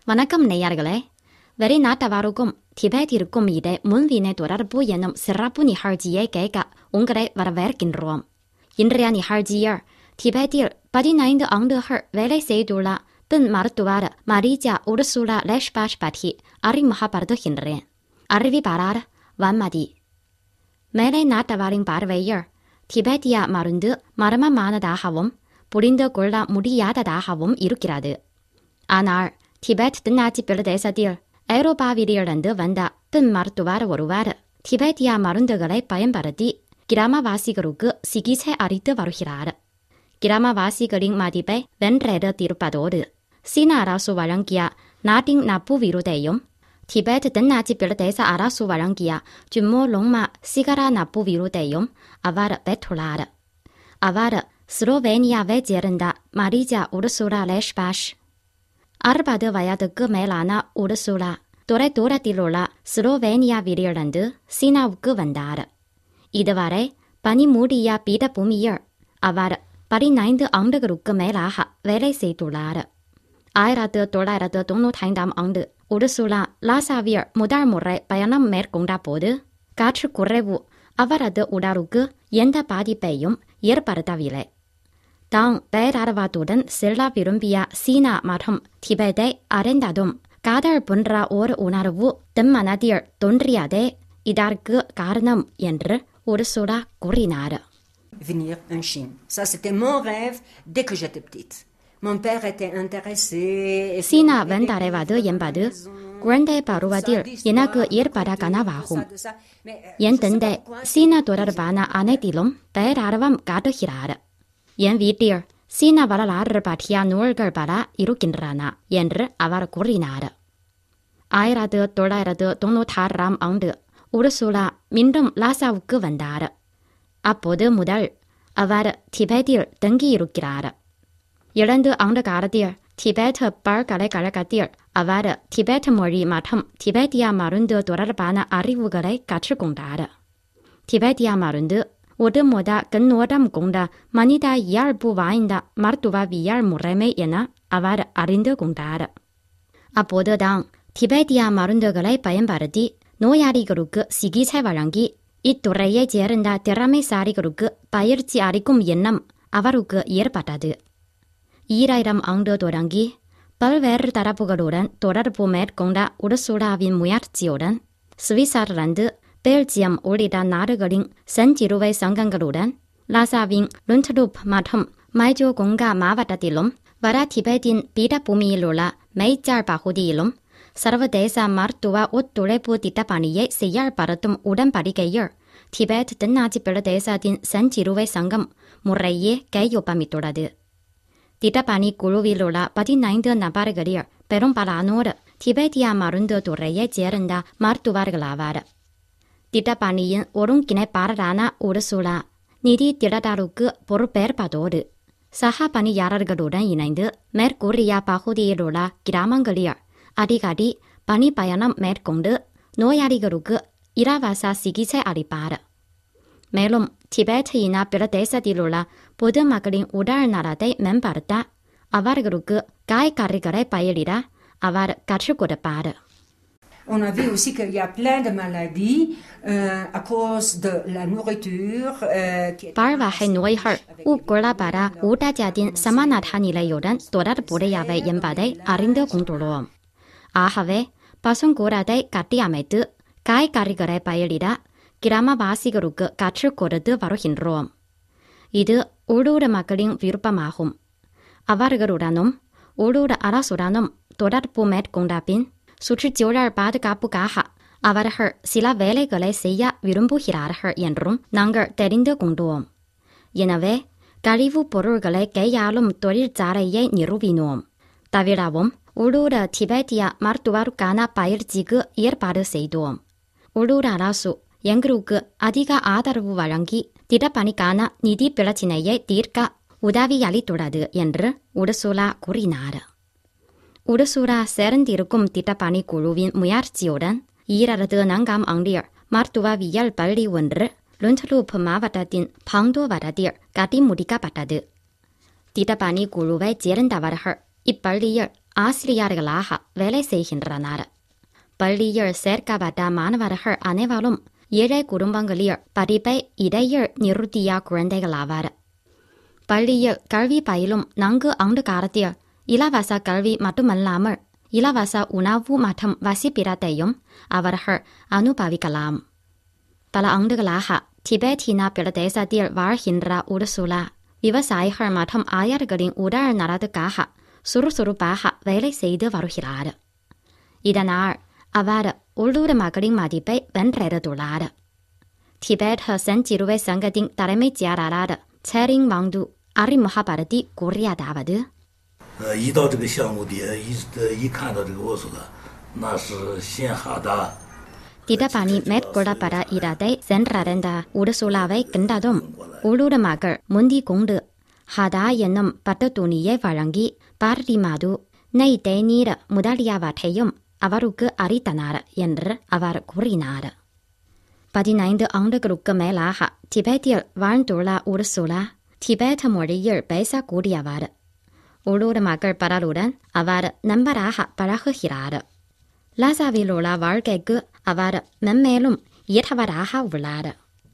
வணக்கம் நேயர்களே வெளிநாட்டவருக்கும் திபெத்திற்கும் இடை முன்வினை தொடர்பு எனும் சிறப்பு நிகழ்ச்சியை கேட்க உங்களை வரவேற்கின்றோம் இன்றைய நிகழ்ச்சியில் திபெத்தில் பதினைந்து ஆண்டுகள் வேலை செய்துள்ள பெண் மருத்துவர் மரிஜா உருசுலா லேஷ்பாஷ் பற்றி அறிமுகப்படுத்துகின்றேன் அறிவிப்பாளர் வன்மதி மேலை நாட்டவரின் பார்வையில் திபெத்திய மருந்து மர்மமானதாகவும் புரிந்து கொள்ள முடியாததாகவும் இருக்கிறது ஆனால் திபெத் தென்னாட்சி பிரதேசத்தில் ஐரோப்பாவிலிருந்து வந்த பெண் மருத்துவர் ஒருவர் திபெத்திய மருந்துகளை பயன்படுத்தி கிராமவாசிகளுக்கு சிகிச்சை அளித்து வருகிறார் கிராமவாசிகளின் மதிப்பை வென்றெடுத்திருப்பதோடு சீன அரசு வழங்கிய நாட்டின் நட்பு விருதையும் திபெத் தென்னாட்சி பிரதேச அரசு வழங்கிய ஜும்மு லோங்மா சிகரா நட்பு விருதையும் அவர் பெற்றுள்ளார் அவர் ஸ்லோவேனியாவை சேர்ந்த மரிஜா உருசுரா லேஷ்பாஷ் அறுபது வயதுக்கு மேலான உருசுலா துறை தூரத்திலுள்ள ஸ்லோவேனியாவிலிருந்து சீனாவுக்கு வந்தார் இதுவரை பனிமூடிய பீடபூமியில் அவர் பதினைந்து ஆண்டுகளுக்கு மேலாக வேலை செய்துள்ளார் ஆயிரத்து தொள்ளாயிரத்து தொண்ணூற்றைந்தாம் ஆண்டு உருசுலா லாசாவில் முதல் முறை பயணம் மேற்கொண்ட போது காற்று குறைவு அவரது உடலுக்கு எந்த பாதிப்பையும் ஏற்படுத்தவில்லை தாம் பேரார்வத்துடன் செல்ல விரும்பிய சீனா மற்றும் திபெத்தை அறிந்ததும் காதல் போன்ற ஓர் உணர்வு தன் மனதில் தோன்றியதே இதற்கு காரணம் என்று உருசுலா கூறினார் venir en Chine. Ça, c'était mon rêve dès que j'étais petite. Mon père était intéressé. et சீனா puis, வந்தடைவது என்பது குழந்தை பருவத்தில் எனக்கு ஏற்பட கனவாகும் de ça. Mais, euh, என் தந்தை சீனா தொடர்பான அனைத்திலும் பேரார்வம் காட்டுகிறார் என் வீட்டில் சீன வரலாறு பற்றிய நூல்கள் பல இருக்கின்றன என்று அவர் கூறினார் ஆயிரத்து தொள்ளாயிரத்து தொண்ணூற்றாறாம் ஆண்டு உருசுலா மீண்டும் லாசாவுக்கு வந்தார் அப்போது முதல் அவர் திபெத்தில் தங்கியிருக்கிறார் இரண்டு ஆண்டு காலத்தில் திபெத் பல்கலைக்கழகத்தில் அவர் திபெத் மொழி மற்றும் திபெத்திய மருந்து தொடர்பான அறிவுகளை கற்றுக்கொண்டார் திபெத்திய மருந்து ஒட்டுமொத்த கண்ணோட்டம் கொண்ட மனித இயல்பு வாய்ந்த மருத்துவவியல் முறைமை என அவர் அறிந்து கொண்டார் அப்போதுதான் திபெத்திய மருந்துகளை பயன்படுத்தி நோயாளிகளுக்கு சிகிச்சை வழங்கி இத்துறையைச் சேர்ந்த திறமைசாலிகளுக்கு பயிற்சி அளிக்கும் எண்ணம் அவருக்கு ஏற்பட்டது ஈராயிரம் ஆண்டு தொடங்கி பல்வேறு தரப்புகளுடன் தொடர்பு மேற்கொண்ட உருசுலாவின் முயற்சியுடன் சுவிட்சர்லாந்து பெல்ஜியம் உள்ளிட்ட நாடுகளின் செஞ்சிலுவை சங்கங்களுடன் லாசாவின் லுன்ட்லூப் மற்றும் மைஜோகொங்கா மாவட்டத்திலும் வட திபெத்தின் பீடபூமியிலுள்ள மெய்ஜார் பகுதியிலும் சர்வதேச மருத்துவ ஒத்துழைப்பு திட்டப்பணியை செயல்படுத்தும் உடன்படிக்கையில் திபெத் தென்னாட்சி பிரதேசத்தின் செஞ்சிலுவை சங்கம் முறையே கையொப்பமிட்டுள்ளது திட்டப்பணி குழுவிலுள்ள பதினைந்து நபர்களில் பெரும்பாலானோர் திபெத்திய மருந்து துறையைச் சேர்ந்த மருத்துவர்களாவார் திட்டப்பணியின் ஒருங்கிணைப்பாளரான உருசுலா நிதி திட்டத்தாருக்கு பொறுப்பேற்பதோடு சக பணியாளர்களுடன் இணைந்து மேற்கூறிய பகுதியிலுள்ள கிராமங்களில் அடிக்கடி பணி பயணம் மேற்கொண்டு நோயாளிகளுக்கு இலவச சிகிச்சை அளிப்பார் மேலும் திபெத் இன பிரதேசத்திலுள்ள பொதுமக்களின் உடல் நலத்தை மேம்படுத்த அவர்களுக்கு காய்கறிகளை பயிரிட அவர் கற்றுக் கொடுப்பார் On a vu aussi qu'il y a plein de maladies euh, à cause de la nourriture euh, qui est பல்வகை நோய்கள் உட்கொள்ளப்பட ஊட்டச்சத்தின் சமநட்ட நிலையுடன் தொடர்புடையவை என்பதை அறிந்து கொண்டுள்ளோம் ஆகவே பசுங்கூரத்தை கட்டியமைத்து காய்கறிகளை பயிரிட கிராமவாசிகளுக்கு கற்றுக் கொடுத்து வருகின்றோம் இது உள்ளூர் மக்களின் விருப்பமாகும் அவர்களுடனும் உள்ளூர் அரசுடனும் தொடர்பு மேற்கொண்ட பின் சுற்றுச்சூழல் பாதுகாப்புக்காக அவர்கள் சில வேலைகளை செய்ய விரும்புகிறார்கள் என்றும் நாங்கள் தெரிந்து கொண்டோம் எனவே கழிவுப் பொருள்களை கையாளும் தொழிற்சாலையை நிறுவினோம் தவிரவும் உள்ளூர் திபெத்திய மருத்துவருக்கான பயிற்சிக்கு ஏற்பாடு செய்தோம் உள்ளூர் அரசு எங்களுக்கு அதிக ஆதரவு வழங்கி திட்டப்பணிக்கான நிதி பிரச்சினையை தீர்க்க உதவியளித்துள்ளது என்று உடுசுலா கூறினார் உடுசுலா சேர்ந்திருக்கும் திட்டப்பணி குழுவின் முயற்சியுடன் ஈரது நான்காம் ஆண்டில் மருத்துவவியல் பள்ளி ஒன்று லுன்ட்லூப் மாவட்டத்தின் பாங்டோ வட்டத்தில் கட்டி முடிக்கப்பட்டது திட்டப்பணி குழுவை சேர்ந்தவர்கள் இப்பள்ளியில் ஆசிரியர்களாக வேலை செய்கின்றனர் பள்ளியில் சேர்க்கப்பட்ட மாணவர்கள் அனைவரும் ஏழை குடும்பங்களில் படிப்பை இடையில் நிறுத்திய குழந்தைகளாவர் பள்ளியில் கல்வி பயிலும் நான்கு ஆண்டு காலத்தில் இலவச கல்வி மட்டுமல்லாமல் இலவச உணவு மற்றும் வசிப்பிடத்தையும் அவர்கள் அனுபவிக்கலாம் பல ஆண்டுகளாக திபெத்தின பிரதேசத்தில் வாழ்கின்ற உருசுலா விவசாயிகள் மற்றும் ஆயர்களின் உடல் நலத்துக்காக சுறுசுறுப்பாக வேலை செய்து வருகிறார் இதனால் அவர் உள்ளூர் மக்களின் மதிப்பை வென்றெடுத்துள்ளார் திபெத் செஞ்சிலுவை சங்கத்தின் தலைமைச் செயலாளர் செரிங் வாங்டு அறிமுகப்படுத்தி கூறியதாவது 呃，一到这个项目底下，一呃一看到这个沃苏拉，那是先哈达。 திடப்பணி மேற்கொள்ளப்பட இடத்தை சென்றடைந்த உடுசுலாவை கண்டதும் உள்ளூர் மக்கள் முந்திக் கொண்டு ஹதா என்னும் பட்டு துணியை வழங்கி பார்டி மாது நெய் தேநீர் முதலியவற்றையும் அவருக்கு அளித்தனர் என்று அவர் கூறினார் பதினைந்து ஆண்டுகளுக்கு மேலாக திபெத்தில் வாழ்ந்துள்ள உருசுலா திபெத் மொழியில் பேசக்கூடியவர் உள்ளூர் மக்கள் பலருடன் அவர் நண்பராக பழகுகிறார் லாசாவில் உள்ள வாழ்க்கைக்கு அவர் மென்மேலும் ஏற்றவராக உள்ளார்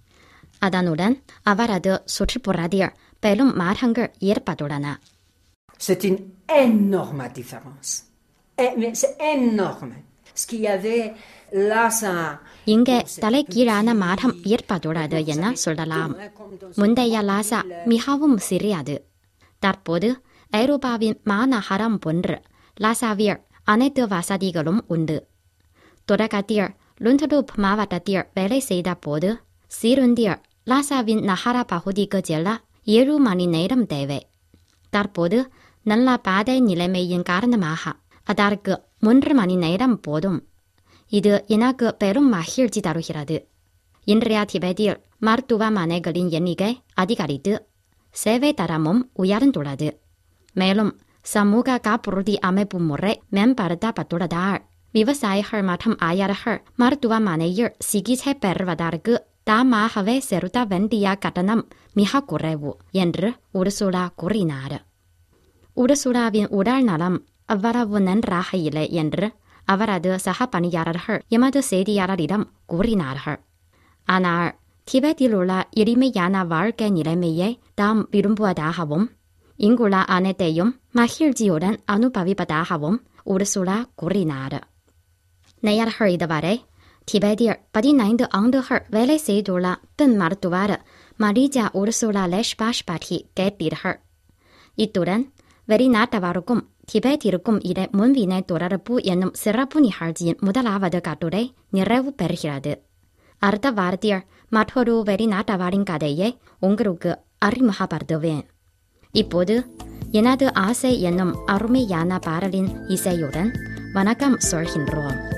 அதனுடன் அவரது சுற்றுப்புறத்தில் பெரும் மாற்றங்கள் ஏற்பட்டுள்ளன C'est une énorme différence. Eh, mais C'est énorme. Ce qu'il y avait là, ça. இங்கே தலைகீழான மாற்றம் ஏற்பட்டுள்ளது என சொல்லலாம் முந்தைய லாசா மிகவும் சிறியது தற்போது ஐரோப்பாவின் மாநகரம் போன்று லாசாவில் அனைத்து வசதிகளும் உண்டு தொடக்கத்தில் லுண்டலூப் மாவட்டத்தில் வேலை செய்த போது சீருந்தில் லாசாவின் நகர பகுதிக்கு செல்ல ஏழு மணி நேரம் தேவை தற்போது நல்ல பாதை நிலைமையின் காரணமாக அதற்கு மூன்று மணி நேரம் போதும் இது எனக்கு பெரும் மகிழ்ச்சி தருகிறது இன்றைய திபெத்தில் மருத்துவமனைகளின் எண்ணிக்கை அதிகரித்து சேவை தரமும் உயர்ந்துள்ளது மேலும் சமூக காப்புறுதி அமைப்பு முறை மேம்படுத்தப்பட்டுள்ளதால் விவசாயிகள் மற்றும் ஆயர்கள் மருத்துவமனையில் சிகிச்சை பெறுவதற்கு தாமாகவே செலுத்த வேண்டிய கட்டணம் மிக குறைவு என்று உருசுலா கூறினார் உருசுலாவின் உடல் நலம் அவ்வளவு நன்றாக இல்லை என்று அவரது சக பணியாளர்கள் எமது செய்தியாளரிடம் கூறினார்கள் ஆனால் திபெத்தில் உள்ள எளிமையான வாழ்க்கை நிலைமையை தாம் விரும்புவதாகவும் இங்குள்ள அனைத்தையும் மகிழ்ச்சியுடன் அனுபவிப்பதாகவும் உருசுலா கூறினார் நேயர்கள் இதுவரை திபெத்தில் பதினைந்து ஆண்டுகள் வேலை செய்துள்ள பெண் மருத்துவர் மரிஜா உருசுலா லெஷ்பாஷ் பற்றி கேட்டீர்கள் இத்துடன் வெளிநாட்டவருக்கும் திபெத்திற்கும் இடை முன்வினை தொடர்பு என்னும் சிறப்பு நிகழ்ச்சியின் முதலாவது கட்டுரை நிறைவு பெறுகிறது அடுத்த வாரத்தில் மற்றொரு வெளிநாட்டவரின் கதையை உங்களுக்கு அறிமுகப்படுத்துவேன் இப்போது எனது ஆசை என்னும் அருமையான பாடலின் இசையுடன் வணக்கம் சொல்கின்றோம்